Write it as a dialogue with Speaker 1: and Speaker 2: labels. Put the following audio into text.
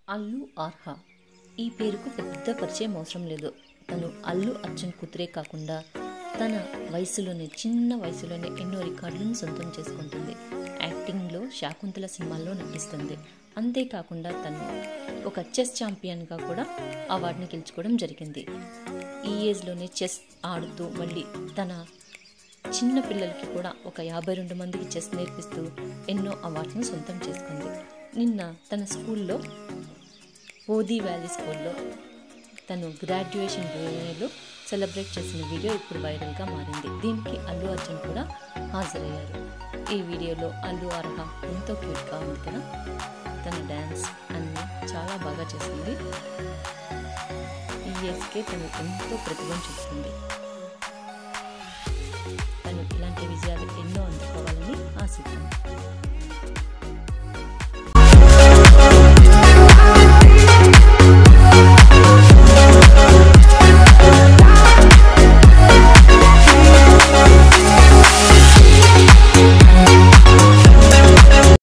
Speaker 1: అల్లు ఆర్హా ఈ పేరుకు పెద్ద పరిచయం అవసరం లేదు తను అల్లు అర్జున్ కూతురే కాకుండా తన వయసులోనే చిన్న వయసులోనే ఎన్నో రికార్డులను సొంతం చేసుకుంటుంది యాక్టింగ్లో శాకుంతల సినిమాల్లో నటిస్తుంది అంతేకాకుండా తను ఒక చెస్ ఛాంపియన్గా కూడా అవార్డుని గెలుచుకోవడం జరిగింది ఈ ఏజ్లోనే చెస్ ఆడుతూ మళ్ళీ తన చిన్న పిల్లలకి కూడా ఒక యాభై రెండు మందికి చెస్ నేర్పిస్తూ ఎన్నో అవార్డులను సొంతం చేసుకుంది నిన్న తన స్కూల్లో ఓదీ వ్యాలీ స్కూల్లో తను గ్రాడ్యుయేషన్ డేలో సెలబ్రేట్ చేసిన వీడియో ఇప్పుడు వైరల్గా మారింది దీనికి అల్లు అర్జున్ కూడా హాజరయ్యారు ఈ వీడియోలో అల్లు అర్హ ఎంతో క్యూట్గా ఉంది కదా తన డ్యాన్స్ అన్నీ చాలా బాగా చేసింది ఈ ఏజ్కే తను ఎంతో ప్రతిభను చూస్తుంది తను ఇలాంటి విజయాలు ఎన్నో